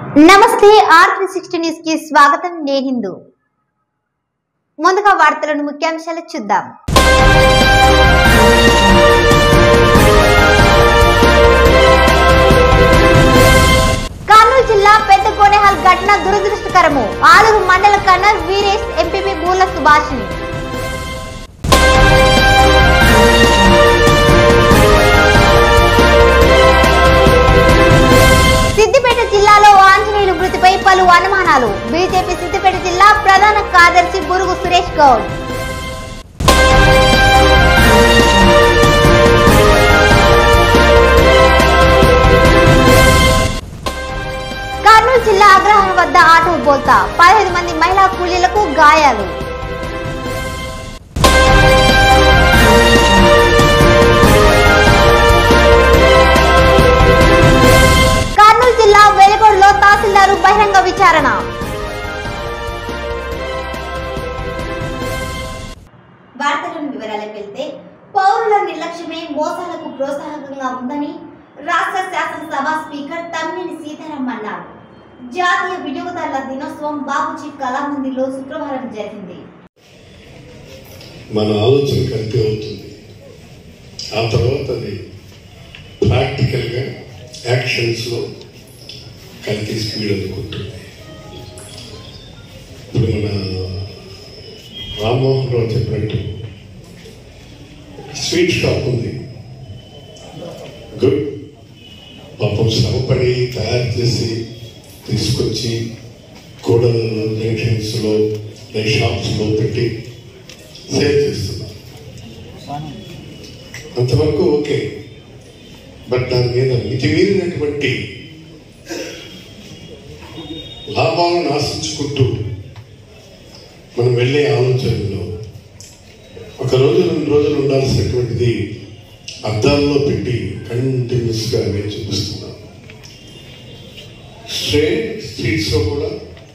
నమస్తే are three sixty news కి స్వాగతం నేను హిందూ ముందుగా వార్తలను ముఖ్యాంశాలు చూద్దాం కర్నూలు జిల్లా పెద్ద కోనేహల్ ఘటన దురదృష్టకరము ఆలుగు మండల కన్నర్ వీరేష్ ఎంపీపీ బూల సుభాషిణి సిద్దిపేట జిల్లాలో ఆంజనేయులు మృతిపై పలు అనుమానాలు బీజేపీ సిద్దిపేట జిల్లా ప్రధాన కార్యదర్శి బురుగు సురేష్ గౌడ్ కర్నూలు జిల్లా అగ్రహారం వద్ద ఆటో బోల్తా పదహైదు మంది మహిళా కూలీలకు గాయాలు కర్నూలు జిల్లా వెలుగోడులో తహసీల్దారు బహిరంగ విచారణ వార్తలను వివరాలకు వెళ్తే పౌరుల నిర్లక్ష్యమే మోసాలకు ప్రోత్సాహకంగా ఉందని రాష్ట్ర శాసనసభ స్పీకర్ తమ్మినేని సీతారాం అన్నారు జాతీయ వినియోగదారుల దినోత్సవం బాబుజీ కళామందిలో శుక్రవారం జరిగింది మన ఆలోచన కల్తీ అవుతుంది ఆ తర్వాత అది ప్రాక్టికల్గా యాక్షన్స్లో కల్తీ స్పీడ్ అందుకుంటుంది ఇప్పుడు మన రామ్మోహన్ రావు చెప్పినట్టు స్వీట్ షాప్ ఉంది గుడ్ పాపం శ్రమపడి తయారు చేసి తీసుకొచ్చి కూడలలో జంక్షన్స్లో షాప్స్లో పెట్టి సేవ్ చేస్తున్నారు అంతవరకు ఓకే బట్ దాని మీద మితిమీరినటువంటి లాభాలను ఆశించుకుంటూ మనం వెళ్ళే ఆలోచనలో ఒక రోజు రెండు రోజులు ఉండాల్సినటువంటిది అద్దాల్లో పెట్టి కంటిన్యూస్గా అవే చూపిస్తున్నాం స్ట్రేట్ స్ట్రీట్స్లో కూడా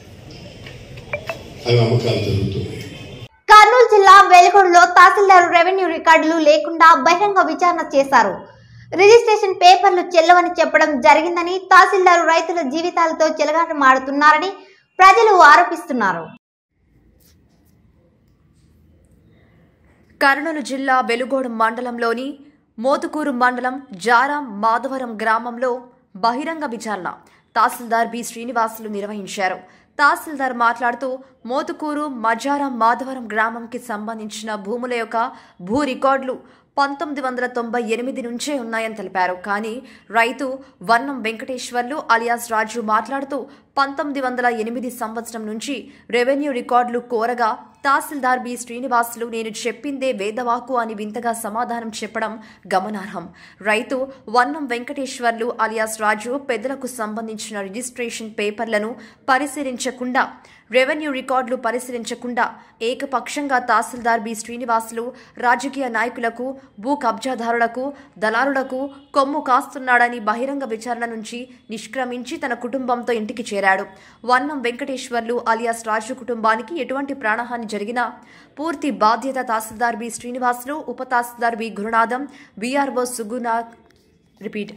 అవి అమ్మకాలు జరుగుతున్నాయి కర్నూలు జిల్లా వెలుగొండలో తహసీల్దారు రెవెన్యూ రికార్డులు లేకుండా బహిరంగ విచారణ చేశారు రిజిస్ట్రేషన్ పేపర్లు చెల్లవని చెప్పడం జరిగిందని తహసీల్దారు రైతుల జీవితాలతో చెలగాటమాడుతున్నారని ప్రజలు ఆరోపిస్తున్నారు కర్నూలు జిల్లా వెలుగోడు మండలంలోని మోతుకూరు మండలం జారం మాధవరం గ్రామంలో బహిరంగ విచారణ తహసీల్దార్ బి శ్రీనివాసులు నిర్వహించారు తహసీల్దార్ మాట్లాడుతూ మోతుకూరు మజారం మాధవరం గ్రామంకి సంబంధించిన భూముల యొక్క భూ రికార్డులు పంతొమ్మిది వందల తొంభై ఎనిమిది నుంచే ఉన్నాయని తెలిపారు కానీ రైతు వర్ణం వెంకటేశ్వర్లు అలియాస్ రాజు మాట్లాడుతూ పంతొమ్మిది వందల ఎనిమిది సంవత్సరం నుంచి రెవెన్యూ రికార్డులు కోరగా తహసీల్దార్ బి శ్రీనివాసులు నేను చెప్పిందే వేదవాకు అని వింతగా సమాధానం చెప్పడం గమనార్హం రైతు వన్నం వెంకటేశ్వర్లు అలియాస్ రాజు పెద్దలకు సంబంధించిన రిజిస్ట్రేషన్ పేపర్లను పరిశీలించకుండా రెవెన్యూ రికార్డులు పరిశీలించకుండా ఏకపక్షంగా తహసీల్దార్ బి శ్రీనివాసులు రాజకీయ నాయకులకు భూ కబ్జాదారులకు దళారులకు కొమ్ము కాస్తున్నాడని బహిరంగ విచారణ నుంచి నిష్క్రమించి తన కుటుంబంతో ఇంటికి చేరాడు వన్నం వెంకటేశ్వర్లు అలియాస్ రాజు కుటుంబానికి ఎటువంటి ప్రాణహాని జరిగినా పూర్తి బాధ్యత తహసీల్దార్ బి శ్రీనివాసులు ఉప tahsildar B Gurunatham BRO Suguna repeat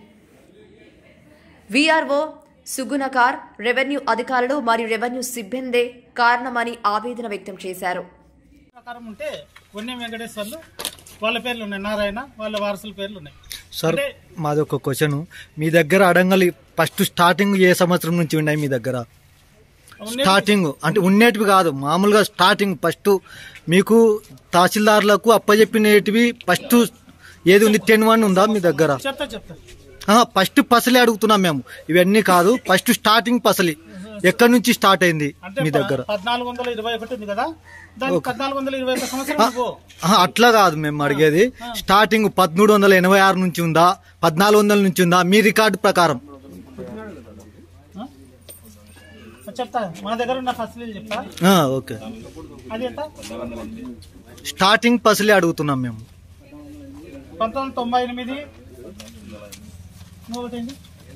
VRO సుగుణకార్ రెవెన్యూ అధికారులు మరియు రెవెన్యూ సిబ్బందే కారణమని ఆవేదన వ్యక్తం చేశారు ప్రకారం ఉంటే వన్యం వెంకటేశ్వర్లు వాళ్ళ పేర్లు ఉన్నాయి నారాయణ వాళ్ళ వారసుల పేర్లు ఉన్నాయి సార్ అంటే మాది ఒక క్వశ్చన్ మీ దగ్గర అడంగలి ఫస్ట్ స్టార్టింగ్ ఏ సంవత్సరం నుంచి ఉన్నాయి మీ దగ్గర ఉన్నే- స్టార్టింగ్ అంటే ఉండేటివి కాదు మామూలుగా స్టార్టింగ్ ఫస్ట్ మీకు తహసీల్దార్లకు అప్పచెప్పినటివి ఫస్ట్ ఏది ఉంది టెన్ వన్ ఉందా మీ దగ్గర చెప్తా చెప్తా ఫస్ట్ పసలి అడుగుతున్నాం మేము ఇవన్నీ కాదు ఫస్ట్ స్టార్టింగ్ పసలి ఎక్కడి నుంచి స్టార్ట్ అయింది అంటే మీ దగ్గర ప- పద్నాలుగు వందల ఇరవై ఒకటి ఉంది కదా దాని పద్నాలుగు వందల ఇరవై ఒక సంవత్సరం నువ్వు ఆహా, అట్లా కాదు మేము అడిగేది స్టార్టింగ్ పదమూడు వందల ఎనభై ఆరు నుంచి ఉందా పద్నాలుగు వందల నుంచి ఉందా మీ రికార్డు ప్రకారం చెప్తా మా దగ్గర ఉన్న ఫస్ట్ చెప్తా ఆ, ఓకే అది ఎంత స్టార్టింగ్ పసలి అడుగుతున్నాం మేము పంతొమ్మిది వందల తొంభై ఎనిమిది ఇంకొకటి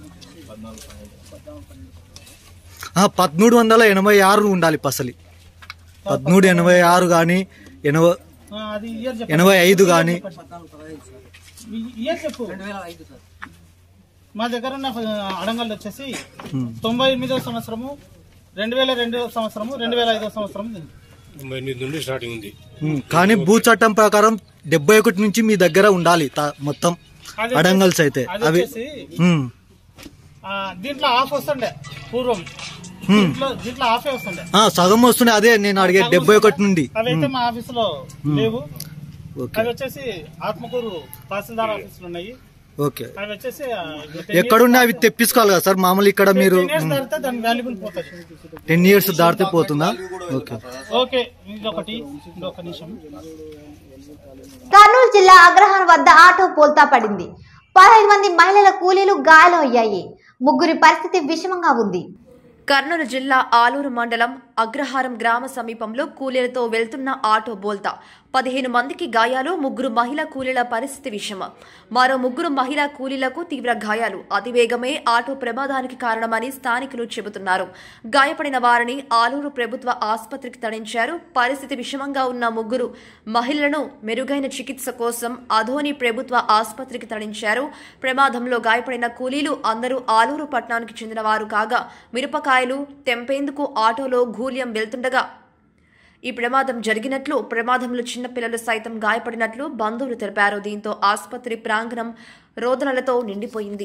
ఆ, పదమూడు వందల ఎనభై ఆరు ఉండాలి పసలి పదమూడు ఎనభై ఆరు కానీ ఎనభై అది ఇయర్ చెప్పు ఎనభై ఐదు కానీ ఇయర్ చెప్పు మా దగ్గర ఉన్న అడంగళ్ళు వచ్చేసి తొంభై ఎనిమిదో సంవత్సరము రెండు వేల రెండో సంవత్సరము రెండు వేల ఐదో సంవత్సరం ఉంది. తొంభై ఎనిమిది నుండి స్టార్టింగ్ ఉంది ఉమ్, కానీ భూ చట్టం ప్రకారం డెబ్బై ఒకటి నుంచి మీ దగ్గర ఉండాలి తా- మొత్తం అది అడంగల్స్ అయితే అది అవి వచ్చేసి ఉమ్, ఆ, దీంట్లో ఆఫ్ వస్తుండే పూర్వం దీంట్లో దీంట్లో ఆఫే వస్తుండే ఆ, సగం వస్తున్నాయి అదే నేను అడిగే డెబ్బై ఒకటి నుండి అవైతే మా ఆఫీసులో లేవు ఓకే అవి వచ్చేసి ఆత్మకూరు తహసీల్దార్ ఆఫీసులు ఉన్నాయి ఓకే అవి వచ్చేసి ఆ, ఎక్కడున్నాయి అవి తెప్పించుకోవాలి కదా సార్ మామూలు ఇక్కడ మీరు టెన్ ఇయర్స్ దాటితే దాని వాల్యుబుల్ పోతుంది టెన్ ఇయర్స్ దాటితే పోతుందా ఓకే ఓకే ఇంకొకటి ఇంకొక నిమిషం కర్నూలు జిల్లా అగ్రహారం వద్ద ఆటో పోల్తా పడింది పదహైదు మంది మహిళల కూలీలు గాయాలు అయ్యాయి ముగ్గురి పరిస్థితి విషమంగా ఉంది కర్నూలు జిల్లా ఆలూరు మండలం అగ్రహారం గ్రామ సమీపంలో కూలీలతో వెళ్తున్న ఆటో బోల్తా పదిహేను మందికి గాయాలు ముగ్గురు మహిళా కూలీల పరిస్థితి విషమ మరో ముగ్గురు మహిళా కూలీలకు తీవ్ర గాయాలు అతివేగమే ఆటో ప్రమాదానికి కారణమని స్థానికులు చెబుతున్నారు గాయపడిన వారిని ఆలూరు ప్రభుత్వ ఆసుపత్రికి తరలించారు పరిస్థితి విషమంగా ఉన్న ముగ్గురు మహిళలను మెరుగైన చికిత్స కోసం అధోని ప్రభుత్వ ఆసుపత్రికి తరలించారు ప్రమాదంలో గాయపడిన కూలీలు అందరూ ఆలూరు పట్టణానికి చెందినవారు కాగా మిరపకాయలు తెంపేందుకు ఆటోలో గూల్యం వెళ్తుండగా ఈ ప్రమాదం జరిగినట్లు ప్రమాదంలో చిన్నపిల్లలు సైతం గాయపడినట్లు బంధువులు తెలిపారు దీంతో ఆసుపత్రి ప్రాంగణం రోదనలతో నిండిపోయింది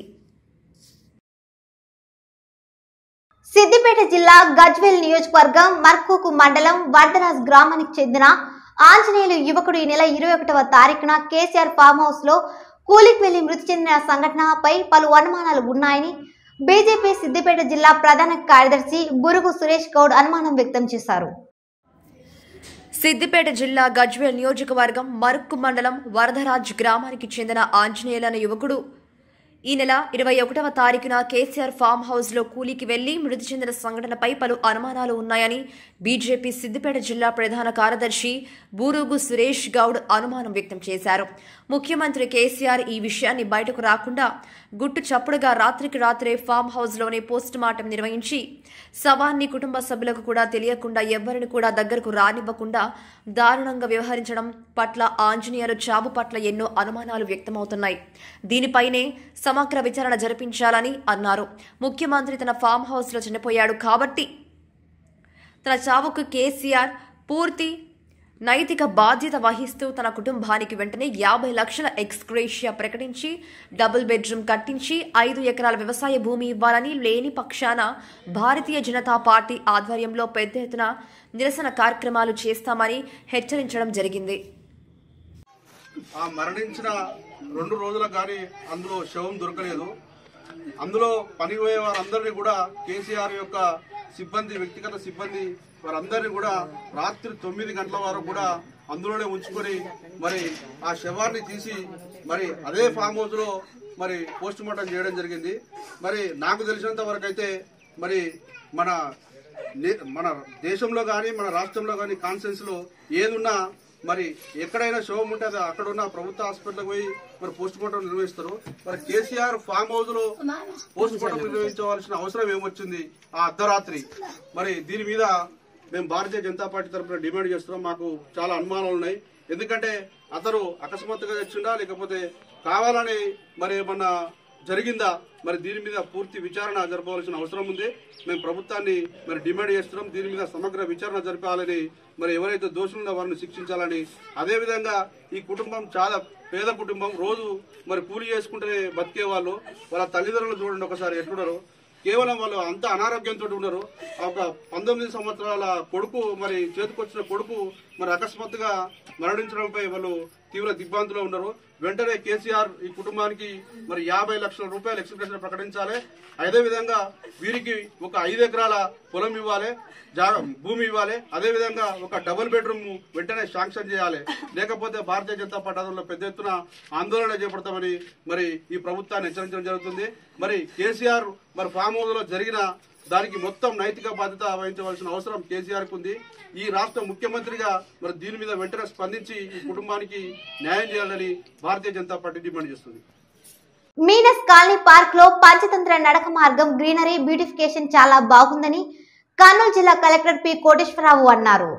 సిద్దిపేట జిల్లా గజ్వేల్ నియోజకవర్గం మర్కూకు మండలం వడ్డరాజ్ గ్రామానికి చెందిన ఆంజనేయులు యువకుడు ఈ నెల ఇరవై ఒకటవ తారీఖున కేసీఆర్ ఫామ్ హౌస్ లో కూలికి వెళ్లి మృతి చెందిన సంఘటనపై పలు అనుమానాలు ఉన్నాయని బీజేపీ సిద్దిపేట జిల్లా ప్రధాన కార్యదర్శి బురుగు సురేష్ గౌడ్ అనుమానం వ్యక్తం చేశారు సిద్దిపేట జిల్లా గజ్వేల్ నియోజకవర్గం మరుక్కు మండలం వరదరాజ్ గ్రామానికి చెందిన ఆంజనేయులు అనే యువకుడు ఈ నెల ఇరవై ఒకటవ తారీఖున కేసీఆర్ ఫామ్ హౌస్ లో కూలీకి వెళ్లి మృతి చెందిన సంఘటనపై పలు అనుమానాలు ఉన్నాయని బీజేపీ సిద్దిపేట జిల్లా ప్రధాన కార్యదర్శి బూరుగు సురేష్ గౌడ్ అనుమానం వ్యక్తం చేశారు ముఖ్యమంత్రి కేసీఆర్ ఈ విషయాన్ని బయటకు రాకుండా గుట్టు చప్పుడుగా రాత్రికి రాత్రే ఫామ్ హౌస్ లోనే పోస్ట్ మార్టం నిర్వహించి శవాన్ని కుటుంబ సభ్యులకు కూడా తెలియకుండా ఎవ్వరిని కూడా దగ్గరకు రానివ్వకుండా దారుణంగా వ్యవహరించడం పట్ల ఆంజనేయులు చావు పట్ల ఎన్నో అనుమానాలు వ్యక్తమవుతున్నాయి దీనిపైనే సమగ్ర విచారణ జరిపించాలని అన్నారు ముఖ్యమంత్రి తన ఫామ్ హౌస్ లో చనిపోయాడు కాబట్టి తన చావుకు కేసీఆర్ పూర్తి నైతిక బాధ్యత వహిస్తూ తన కుటుంబానికి వెంటనే యాభై లక్షల ఎక్స్గ్రేషియా ప్రకటించి డబుల్ బెడ్రూమ్ కట్టించి ఐదు ఎకరాల వ్యవసాయ భూమి ఇవ్వాలని లేని పక్షాన భారతీయ జనతా పార్టీ ఆధ్వర్యంలో పెద్ద ఎత్తున నిరసన కార్యక్రమాలు చేస్తామని హెచ్చరించడం జరిగింది ఆ మరణించిన రెండు రోజులకు కానీ అందులో శవం దొరకలేదు అందులో పనిపోయే వారందరినీ కూడా కేసీఆర్ యొక్క సిబ్బంది వ్యక్తిగత సిబ్బంది వారందరినీ కూడా రాత్రి తొమ్మిది గంటల వరకు కూడా అందులోనే ఉంచుకొని మరి ఆ శవాన్ని తీసి మరి అదే ఫామ్ హౌస్ లో మరి పోస్ట్ మార్టం చేయడం జరిగింది మరి నాకు తెలిసినంత వరకు అయితే మరి మన నే- మన దేశంలో కానీ మన రాష్ట్రంలో కానీ కాన్సెన్స్ లో ఏదున్నా మరి ఎక్కడైనా శవం ఉంటే అది అక్కడ ఉన్న ప్రభుత్వ హాస్పిటల్కి పోయి మరి పోస్ట్ మార్టం నిర్వహిస్తారు మరి కేసీఆర్ ఫామ్ హౌస్ లో పోస్ట్ మార్టం నిర్వహించవలసిన అవసరం ఏమొచ్చింది ఆ అర్ధరాత్రి మరి దీని మీద మేము భారతీయ జనతా పార్టీ తరఫున డిమాండ్ చేస్తున్నాం మాకు చాలా అనుమానాలు ఉన్నాయి ఎందుకంటే అతను అకస్మాత్తుగా తెచ్చిండా లేకపోతే కావాలని మరి ఏమన్నా జరిగిందా మరి దీని మీద పూర్తి విచారణ జరపవలసిన అవసరం ఉంది మేము ప్రభుత్వాన్ని మరి డిమాండ్ చేస్తున్నాం దీని మీద సమగ్ర విచారణ జరపాలని మరి ఎవరైతే దోషులున్నా వారిని శిక్షించాలని అదేవిధంగా ఈ కుటుంబం చాలా పేద కుటుంబం రోజు మరి కూలి చేసుకుంటే బతికే వాళ్ళు వాళ్ళ తల్లిదండ్రులు చూడండి ఒకసారి ఎట్లున్నారు కేవలం వాళ్ళు అంత అనారోగ్యంతో ఉన్నారు ఒక పంతొమ్మిది సంవత్సరాల కొడుకు మరి చేతికొచ్చిన కొడుకు మరి అకస్మాత్తుగా మరణించడంపై వాళ్ళు తీవ్ర దిగ్భ్రాంతిలో ఉన్నారు వెంటనే కేసీఆర్ ఈ కుటుంబానికి మరి యాభై లక్షల రూపాయలు ఎక్స్ప్రెషన్ ప్రకటించాలి అదే విధంగా వీరికి ఒక ఐదు ఎకరాల పొలం ఇవ్వాలి జా- భూమి ఇవ్వాలి అదే విధంగా ఒక డబుల్ బెడ్రూమ్ వెంటనే శాంక్షన్ చేయాలి లేకపోతే భారతీయ జనతా పార్టీ ఆధ్వర్యంలో పెద్ద ఎత్తున ఆందోళన చేపడతామని మరి ఈ ప్రభుత్వాన్ని హెచ్చరించడం జరుగుతుంది మరి కేసీఆర్ మరి ఫామ్ హౌస్ లో జరిగిన దానికి మొత్తం నైతిక బాధ్యత వహించవలసిన అవసరం కేసీఆర్ కు ఉంది ఈ రాష్ట్ర ముఖ్యమంత్రిగా మరి దీని మీద వెంటనే స్పందించి ఈ కుటుంబానికి న్యాయం చేయాలని భారతీయ జనతా పార్టీ డిమాండ్ చేస్తుంది మీనస్ కాలనీ పార్క్ లో పంచతంత్ర నడక మార్గం గ్రీనరీ బ్యూటిఫికేషన్ చాలా బాగుందని కర్నూలు జిల్లా కలెక్టర్ పి కోటేశ్వరరావు అన్నారు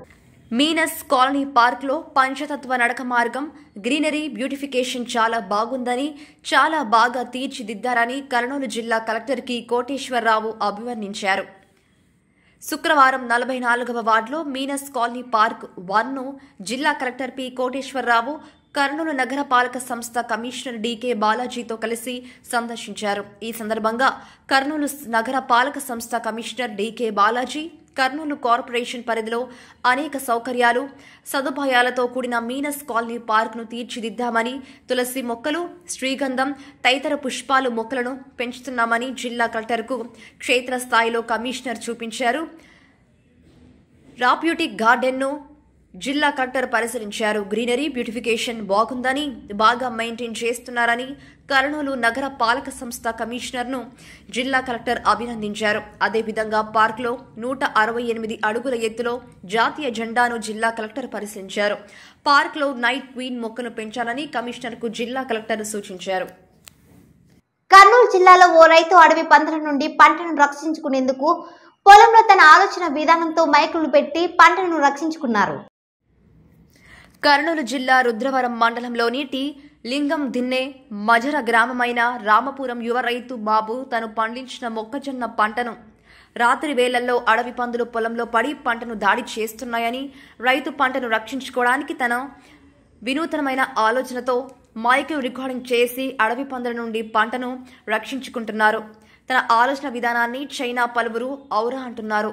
మీనస్ కాలనీ పార్క్లో పంచతత్వ నడక మార్గం గ్రీనరీ బ్యూటిఫికేషన్ చాలా బాగుందని చాలా బాగా తీర్చిదిద్దారని కర్నూలు జిల్లా కలెక్టర్కి కోటేశ్వరరావు అభివర్ణించారు శుక్రవారం నలభై నాలుగవ వార్డులో మీనస్ కాలనీ పార్క్ వన్ను జిల్లా కలెక్టర్ పి కోటేశ్వరరావు కర్నూలు నగర పాలక సంస్థ కమిషనర్ డీకే బాలాజీతో కలిసి సందర్శించారు ఈ సందర్భంగా కర్నూలు నగర పాలక సంస్థ commissioner DK Balaji Kurnool corporation పరిధిలో అనేక సౌకర్యాలు సదుపాయాలతో కూడిన మీనస్ కాలనీ పార్క్ను తీర్చిదిద్దామని తులసి మొక్కలు శ్రీగంధం తదితర పుష్పాలు మొక్కలను పెంచుతున్నామని జిల్లా కలెక్టర్కు క్షేత్రస్థాయిలో కమిషనర్ చూపించారు రాప్యూటిక్ గార్డెన్ను జిల్లా కలెక్టర్ పరిశీలించారు గ్రీనరీ బ్యూటిఫికేషన్ బాగుందని బాగా మెయింటైన్ చేస్తున్నారని కర్నూలు నగర పాలక సంస్థ కమిషనర్ను జిల్లా కలెక్టర్ అభినందించారు అదేవిధంగా పార్క్లో నూట అరవై ఎనిమిది అడుగుల ఎత్తులో జాతీయ జెండాను జిల్లా కలెక్టర్ పరిశీలించారు పార్క్లో నైట్ క్వీన్ మొక్కను పెంచాలని కమిషనర్కు జిల్లా కలెక్టర్ సూచించారు కర్నూలు జిల్లాలో ఓ రైతు అడవి పందుల నుండి పంటను రక్షించుకునేందుకు పొలంలో తన ఆలోచన విధానంతో మైకులు పెట్టి పంటను రక్షించుకున్నారు కర్నూలు జిల్లా రుద్రవరం మండలంలోని టి లింగం దిన్నే మజర గ్రామమైన రామపురం యువ రైతు బాబు తను పండించిన మొక్కజొన్న పంటను రాత్రి వేళల్లో అడవి పందులు పొలంలో పడి పంటను దాడి చేస్తున్నాయని రైతు పంటను రక్షించుకోవడానికి తన వినూతనమైన ఆలోచనతో మైక్ రికార్డింగ్ చేసి అడవి పందుల నుండి పంటను రక్షించుకుంటున్నారు తన ఆలోచన విధానాన్ని చైనా పలువురు ఔరా అంటున్నారు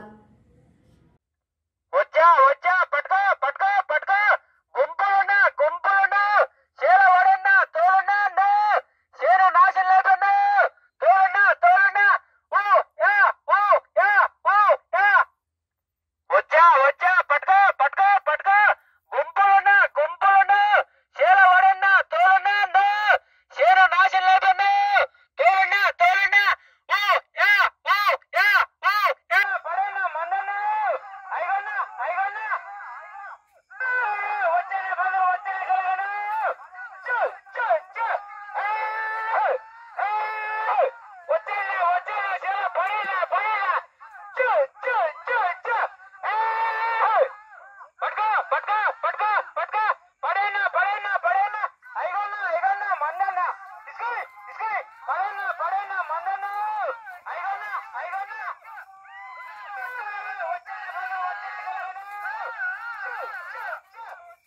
వచ్చా వచ్చా పట్టుకో పట్టుకో పట్టుకో గుంపులున్నా గుంపులున్నా చీర వడన్నా తోలున్నా అన్నా చీర నాశనం లేదన్నా తోలున్నా తోలున్నా ఓ యా ఓ యా ఓ యా వచ్చా వచ్చా పట్టుకో పట్టుకో పట్టుకో గుంపులున్నా గుంపులున్నా చీర వడన్నా తోలున్నా అన్నా చీర నాశనం లేదన్నా తోలున్నా తోలున్నా ఓ యా ఓ యా ఓ యా పడన్నా మన్నన్నా ఐగన్నా ఐగన్నా వచ్చేనే బంధు వచ్చేనే కలగను చు చు చు వచ్చేనే వచ్చేనే చీర పడేలా పడేలా చు చు చు చు పట్టుకో పట్టుకో పట్టుకో పట్టుకో పడేనా పడేనా పడేనా ఐగన్నా ఐగన్నా మందన్నా ఇసుకొని ఇసుకొని పడేనా పడేనా మందన్నా ఐగన్నా ఐగన్నా వచ్చేనే బంధు వచ్చేనే కలగను చు చు చు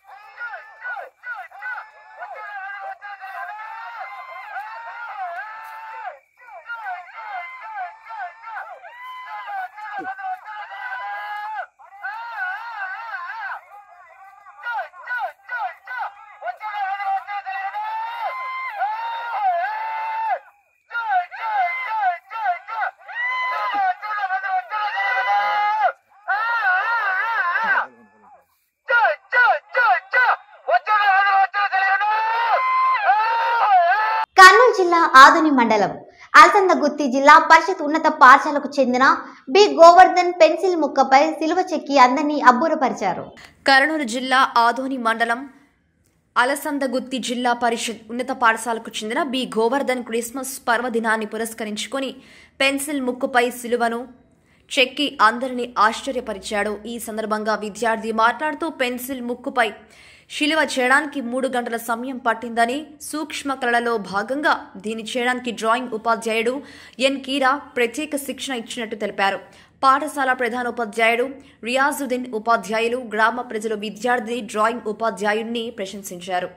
కర్నూలు జిల్లా ఆదుని మండలం అలసందగుత్తి జిల్లా పరిషత్ ఉన్నత పాఠశాలకు చెందిన బి గోవర్ధన్ పెన్సిల్ ముక్కపై సిలువ చెక్కి అందరినీ అబ్బురపరిచారు కర్నూలు జిల్లా ఆదోని మండలం అలసందగుత్తి జిల్లా పరిషత్ ఉన్నత పాఠశాలకు చెందిన బి గోవర్ధన్ క్రిస్మస్ పర్వదినాన్ని పురస్కరించుకొని పెన్సిల్ ముక్కుపై సిలువను చెక్కి అందరినీ ఆశ్చర్యపరిచాడు ఈ సందర్భంగా విద్యార్థి మాట్లాడుతూ పెన్సిల్ ముక్కుపై శిలువ చేయడానికి మూడు గంటల సమయం పట్టిందని సూక్ష్మ కళలలో భాగంగా దీన్ని చేయడానికి డ్రాయింగ్ ఉపాధ్యాయుడు ఎన్ కీరా ప్రత్యేక శిక్షణ ఇచ్చినట్టు తెలిపారు పాఠశాల ప్రధానోపాధ్యాయుడు రియాజుద్దీన్ ఉపాధ్యాయులు గ్రామ ప్రజలు విద్యార్థి డ్రాయింగ్ ఉపాధ్యాయుడిని ప్రశంసించారు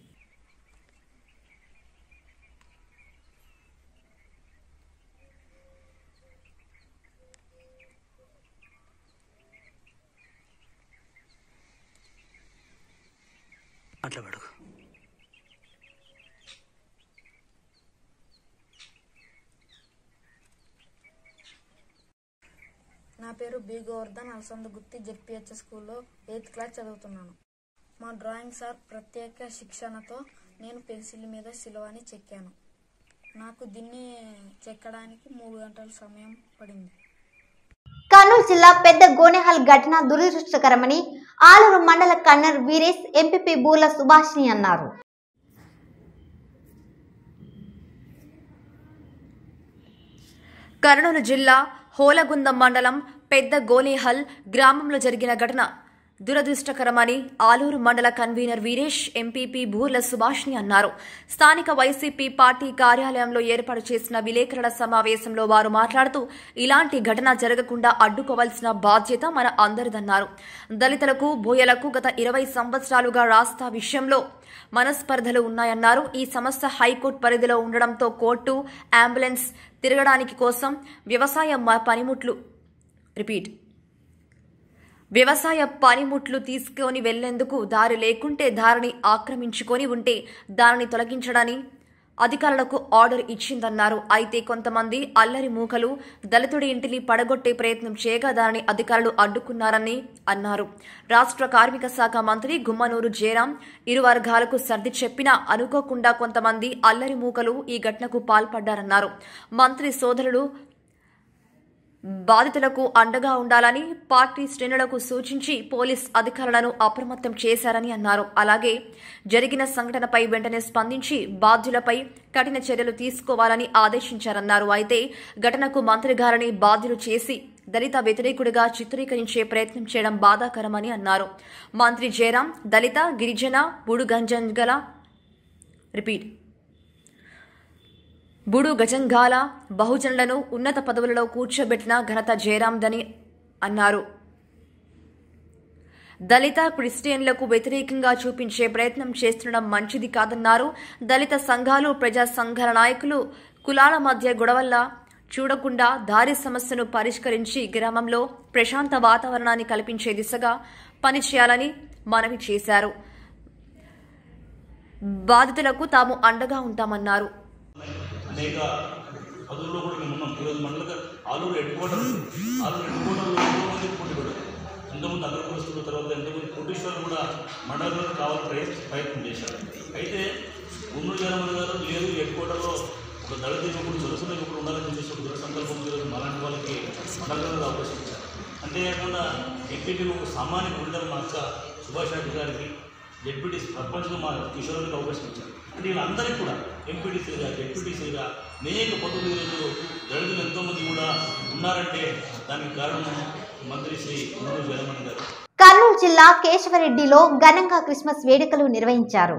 అట్లా పడుకో నా పేరు బి గోవర్ధన్ అలసంద గుత్తి జెడ్పిహెచ్ స్కూల్లో ఎయిత్ క్లాస్ చదువుతున్నాను మా డ్రాయింగ్ సార్ ప్రత్యేక శిక్షణతో నేను పెన్సిల్ మీద సిలువని చెక్కాను నాకు దీన్ని చెక్కడానికి మూడు గంటల సమయం పడింది కర్నూలు జిల్లా పెద్ద గోనెహల్ ఘటన దురదృష్టకరమని ఆలూరు మండల కన్నర్ వీరేష్ ఎంపీపీ బూర్ల సుభాషిణి అన్నారు కర్నూలు జిల్లా హోలగుందం మండలం పెద్ద గోనేహల్ గ్రామంలో జరిగిన ఘటన దురదృష్టకరమని ఆలూరు మండల కన్వీనర్ వీరేష్ ఎంపీపీ బూర్ల సుభాష్ని అన్నారు స్థానిక వైసీపీ పార్టీ కార్యాలయంలో ఏర్పాటు చేసిన విలేకరుల సమావేశంలో వారు మాట్లాడుతూ ఇలాంటి ఘటన జరగకుండా అడ్డుకోవాల్సిన బాధ్యత మన అందరిదన్నారు దళితులకు బోయలకు గత ఇరవై సంవత్సరాలుగా రాస్తా విషయంలో మనస్పర్ధలు ఉన్నాయన్నారు ఈ సమస్య హైకోర్టు పరిధిలో ఉండడంతో కోర్టు అంబులెన్స్ తిరగడానికి కోసం వ్యవసాయ మ- పనిముట్లు రిపీట్ వ్యవసాయ పనిముట్లు తీసుకొని వెళ్లేందుకు దారి లేకుంటే దారిని ఆక్రమించుకొని ఉంటే దానిని తొలగించడని అధికారులకు ఆర్డర్ ఇచ్చిందన్నారు అయితే కొంతమంది అల్లరి మూకలు దళితుడి ఇంటిని పడగొట్టే ప్రయత్నం చేయగా దానిని అధికారులు అడ్డుకున్నారని అన్నారు రాష్ట్ర కార్మిక శాఖ మంత్రి గుమ్మనూరు జయరాం ఇరు వర్గాలకు సర్ది చెప్పినా అనుకోకుండా కొంతమంది అల్లరి మూకలు ఈ ఘటనకు పాల్పడ్డారన్నారు మంత్రి సోదరుడు బాధితులకు అండగా ఉండాలని పార్టీ శ్రేణులకు సూచించి పోలీస్ అధికారులను అప్రమత్తం చేశారని అన్నారు అలాగే జరిగిన సంఘటనపై వెంటనే స్పందించి బాధ్యులపై కఠిన చర్యలు తీసుకోవాలని ఆదేశించారన్నారు అయితే ఘటనకు మంత్రి గారిని బాధ్యులు చేసి దళిత వ్యతిరేకుడిగా చిత్రీకరించే ప్రయత్నం చేయడం బాధాకరమని అన్నారు మంత్రి జయరాం దళిత గిరిజన బుడుగంజంగల రిపీట్ బుడు గజంగాల బహుజనులను ఉన్నత పదవులలో కూర్చోబెట్టిన ఘనత జయరాందని అన్నారు దళిత క్రిస్టియన్లకు వ్యతిరేకంగా చూపించే ప్రయత్నం చేస్తుండడం మంచిది కాదన్నారు దళిత సంఘాలు ప్రజా సంఘాల నాయకులు కులాల మధ్య గొడవల్ల చూడకుండా దారి సమస్యను పరిష్కరించి గ్రామంలో ప్రశాంత వాతావరణాన్ని కల్పించే దిశగా పనిచేయాలని మనవి చేశారు బాధితులకు తాము అండగా ఉంటామన్నారు అనేక పదుల్లో కూడా మేము ఉన్నాం ఈరోజు మండల ఆలూరు హెడ్ క్వార్టర్ ఉంది. ఆలూరు హెడ్ క్వార్టర్లో ఎంతోమంది పోటీ పడ్డారు ఎంతోమంది అగ్రకులస్తుల తర్వాత ఎంతోమంది కోటీశ్వరులు కూడా మండలంలో కావాలని ప్రయత్నం ప్రయత్నం చేశారు అయితే గుమ్మడి జగన్మోహన్ గారు లేదు హెడ్ క్వార్టర్లో ఒక దళిత యువకుడు సొలసిన యువకుడు ఉండాలని చెప్పేసి ఒక దృఢ సంకల్పం ఈరోజు మాలాంటి వాళ్ళకి మండలంలో అవకాశం ఇచ్చారు అంతేకాకుండా ఎంపీపీ ఒక సామాన్య గుండెల మా అక్క సుభాష్ రెడ్డి గారికి డిప్యూటీ సర్పంచ్గా మా కిషోర్కి అవకాశం ఇచ్చారు అంటే వీళ్ళందరికీ కూడా ఎంపీటీసీలుగా డిప్యూటీసీలుగా అనేక పదవులు ఈరోజు దళితులు ఎంతోమంది కూడా ఉన్నారంటే దానికి కారణం మంత్రి శ్రీ గుండూరు జగన్మోహన్ గారు కర్నూలు జిల్లా కేశవరెడ్డిలో ఘనంగా క్రిస్మస్ వేడుకలు నిర్వహించారు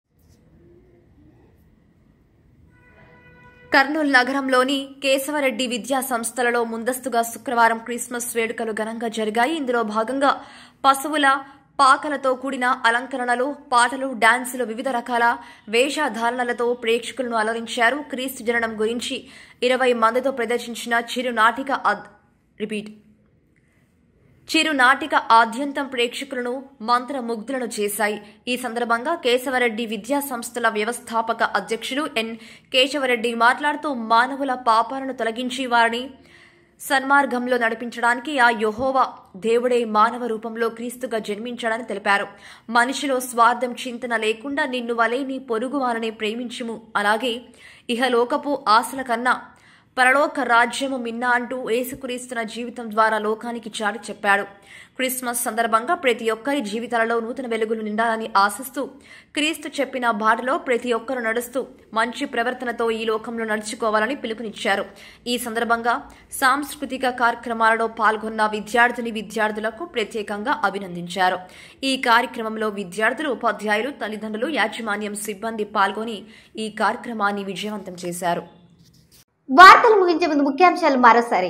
కర్నూలు నగరంలోని కేశవరెడ్డి విద్యా సంస్థలలో ముందస్తుగా శుక్రవారం క్రిస్మస్ వేడుకలు ఘనంగా జరిగాయి ఇందులో భాగంగా పశువుల పాకలతో కూడిన అలంకరణలు పాటలు డాన్సులు వివిధ రకాల వేషధారణలతో ప్రేక్షకులను అలరించారు క్రీస్తు జననం గురించి ఇరవై మందితో ప్రదర్శించిన చిరునాటిక అద్- రిపీట్ చిరునాటిక ఆద్యంతం ప్రేక్షకులను మంత్రముగ్ధులను చేశాయి ఈ సందర్భంగా కేశవరెడ్డి విద్యా సంస్థల వ్యవస్థాపక అధ్యక్షులు ఎన్ కేశవరెడ్డి మాట్లాడుతూ మానవుల పాపాలను తొలగించి వారిని సన్మార్గంలో నడిపించడానికి ఆ యెహోవా దేవుడే మానవ రూపంలో క్రీస్తుగా జన్మించాడని తెలిపారు మనిషిలో స్వార్థం చింతన లేకుండా నిన్ను వలే నీ పొరుగు వారిని ప్రేమించుము అలాగే ఇహలోకపు ఆశల కన్నా పరలోక రాజ్యము మిన్నా అంటూ యేసుక్రీస్తున్న జీవితం ద్వారా లోకానికి చాటి చెప్పాడు క్రిస్మస్ సందర్భంగా ప్రతి ఒక్కరి జీవితాలలో నూతన వెలుగులు నిండాలని ఆశిస్తూ క్రీస్తు చెప్పిన బాటలో ప్రతి ఒక్కరు నడుస్తూ మంచి ప్రవర్తనతో ఈ లోకంలో నడుచుకోవాలని పిలుపునిచ్చారు ఈ సందర్భంగా సాంస్కృతిక కార్యక్రమాలలో పాల్గొన్న విద్యార్థిని విద్యార్థులకు ప్రత్యేకంగా అభినందించారు ఈ కార్యక్రమంలో విద్యార్థులు ఉపాధ్యాయులు తల్లిదండ్రులు యాజమాన్యం సిబ్బంది పాల్గొని ఈ కార్యక్రమాన్ని విజయవంతం చేశారు వార్తలు ముగించే ముందు ముఖ్యాంశాలు మరోసారి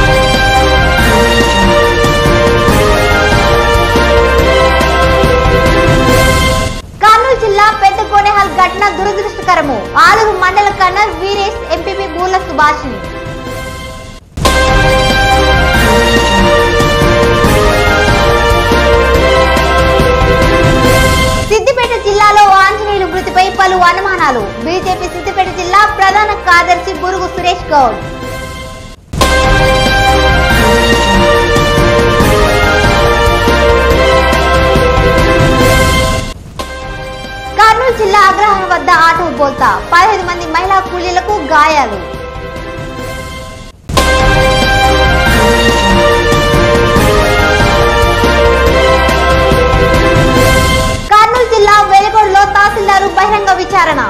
కర్నూలు జిల్లా పెద్ద కోనేహాల్ ఘటన దురదృష్టకరము ఆలుగు మండల కన్నర్ వీరేష్ ఎంపీపీ బూర్ల సుభాషిణి సిద్దిపేట జిల్లాలో ఆంజనేయులు మృతిపై పలు అనుమానాలు బీజేపీ సిద్దిపేట జిల్లా ప్రధాన కార్యదర్శి బురుగు సురేష్ గౌడ్ కర్నూలు జిల్లా అగ్రహారం వద్ద ఆటో బోల్తా పదహైదు మంది మహిళా కూలీలకు గాయాలు కర్నూలు జిల్లా వెలుగోడులో తహసీల్దారు బహిరంగ విచారణ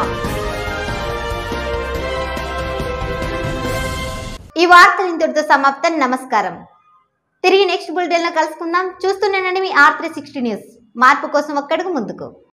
ఈ వార్తలు ఇంతటితో సమాప్తం నమస్కారం తిరిగి నెక్స్ట్ బులెటిన్ లో కలుసుకుందాం చూస్తూనేనండి మీ ఆర్ త్రీ సిక్స్టీ న్యూస్ మార్పు కోసం ఒక్కడుగు ముందుకు